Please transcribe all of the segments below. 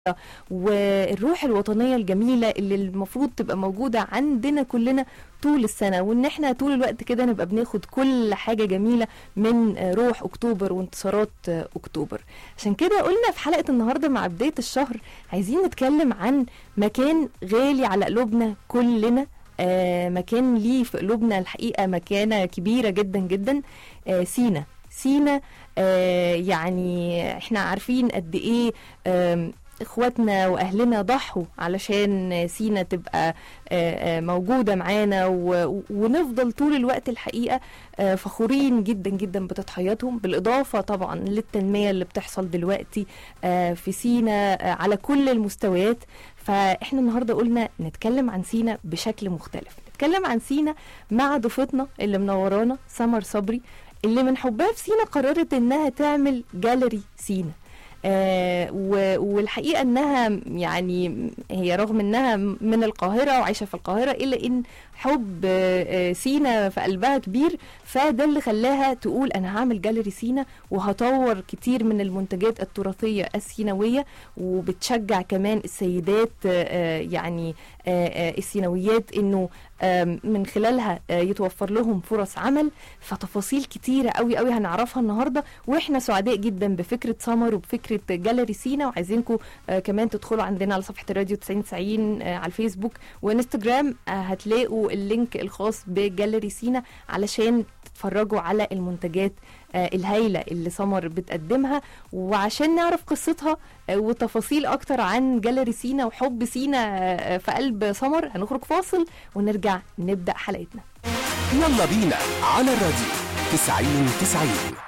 والروح الوطنيه الجميله اللي المفروض تبقى موجوده عندنا كلنا طول السنه وان احنا طول الوقت كده نبقى بناخد كل حاجه جميله من روح اكتوبر وانتصارات اكتوبر عشان كده قلنا في حلقه النهارده مع بدايه الشهر عايزين نتكلم عن مكان غالي على قلوبنا كلنا آه مكان ليه في قلوبنا الحقيقه مكانه كبيره جدا جدا آه سينا سينا آه يعني احنا عارفين قد ايه آه اخواتنا واهلنا ضحوا علشان سينا تبقى موجوده معانا ونفضل طول الوقت الحقيقه فخورين جدا جدا بتضحياتهم بالاضافه طبعا للتنميه اللي بتحصل دلوقتي في سينا على كل المستويات فاحنا النهارده قلنا نتكلم عن سينا بشكل مختلف نتكلم عن سينا مع ضيفتنا اللي منورانا سمر صبري اللي من حبها في سينا قررت انها تعمل جاليري سينا آه والحقيقه انها يعني هي رغم انها من القاهره وعايشه في القاهره الا ان حب آه سينا في قلبها كبير فده اللي خلاها تقول انا هعمل جاليري سينا وهطور كتير من المنتجات التراثيه السيناويه وبتشجع كمان السيدات آه يعني السيناويات انه من خلالها يتوفر لهم فرص عمل فتفاصيل كتيرة قوي قوي هنعرفها النهاردة واحنا سعداء جدا بفكرة سمر وبفكرة جاليري سينا وعايزينكم كمان تدخلوا عندنا على صفحة الراديو 9090 على الفيسبوك وانستجرام هتلاقوا اللينك الخاص بجاليري سينا علشان تتفرجوا على المنتجات الهايلة اللي سمر بتقدمها وعشان نعرف قصتها وتفاصيل أكتر عن جاليري سينا وحب سينا في قلب سمر هنخرج فاصل ونرجع نبدأ حلقتنا يلا بينا على الراديو 90 90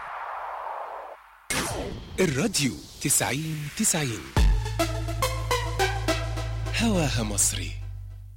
الراديو 90 90 هواها مصري